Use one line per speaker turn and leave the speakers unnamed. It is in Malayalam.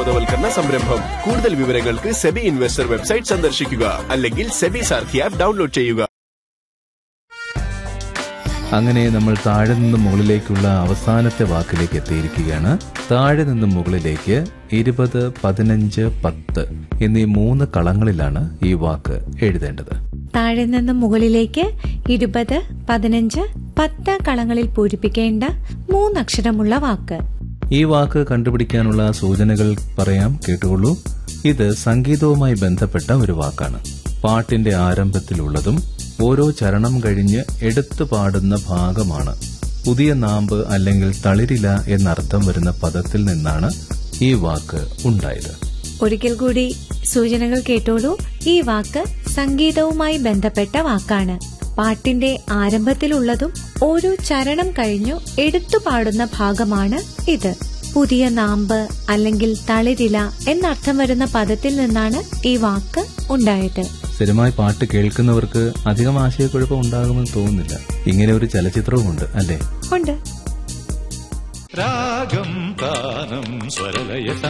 ബോധവൽക്കരണ സംരംഭം കൂടുതൽ വിവരങ്ങൾക്ക് സെബി ഇൻവെസ്റ്റർ വെബ്സൈറ്റ് സന്ദർശിക്കുക അല്ലെങ്കിൽ സെബി സാർഥി ആപ്പ് ഡൗൺലോഡ് ചെയ്യുക
അങ്ങനെ നമ്മൾ താഴെ നിന്നും മുകളിലേക്കുള്ള അവസാനത്തെ വാക്കിലേക്ക് എത്തിയിരിക്കുകയാണ് താഴെ നിന്നും മുകളിലേക്ക് ഇരുപത് പതിനഞ്ച് പത്ത് എന്നീ മൂന്ന് കളങ്ങളിലാണ് ഈ വാക്ക് എഴുതേണ്ടത്
താഴെ നിന്ന് മുകളിലേക്ക് ഇരുപത് പതിനഞ്ച് പത്ത് കളങ്ങളിൽ പൂരിപ്പിക്കേണ്ട മൂന്നക്ഷരമുള്ള വാക്ക്
ഈ വാക്ക് കണ്ടുപിടിക്കാനുള്ള സൂചനകൾ പറയാം കേട്ടുകൊള്ളൂ ഇത് സംഗീതവുമായി ബന്ധപ്പെട്ട ഒരു വാക്കാണ് പാട്ടിന്റെ ആരംഭത്തിലുള്ളതും ഓരോ ചരണം കഴിഞ്ഞ് എടുത്തു പാടുന്ന ഭാഗമാണ് പുതിയ നാമ്പ് അല്ലെങ്കിൽ തളിരില എന്നർത്ഥം വരുന്ന പദത്തിൽ നിന്നാണ് ഈ വാക്ക് ഉണ്ടായത്
ഒരിക്കൽ കൂടി സൂചനകൾ കേട്ടോളൂ ഈ വാക്ക് സംഗീതവുമായി ബന്ധപ്പെട്ട വാക്കാണ് പാട്ടിന്റെ ആരംഭത്തിലുള്ളതും ഓരോ ചരണം കഴിഞ്ഞു എടുത്തു പാടുന്ന ഭാഗമാണ് ഇത് പുതിയ നാമ്പ് അല്ലെങ്കിൽ തളിരില എന്നർത്ഥം വരുന്ന പദത്തിൽ നിന്നാണ് ഈ വാക്ക് ഉണ്ടായത്
സ്ഥിരമായി പാട്ട് കേൾക്കുന്നവർക്ക് അധികം ആശയക്കുഴപ്പം ഉണ്ടാകുമെന്ന് തോന്നുന്നില്ല ഇങ്ങനെ ഒരു ചലച്ചിത്രവുമുണ്ട് അല്ലേ
ഉണ്ട്
രാഗം താനം സ്വരലയ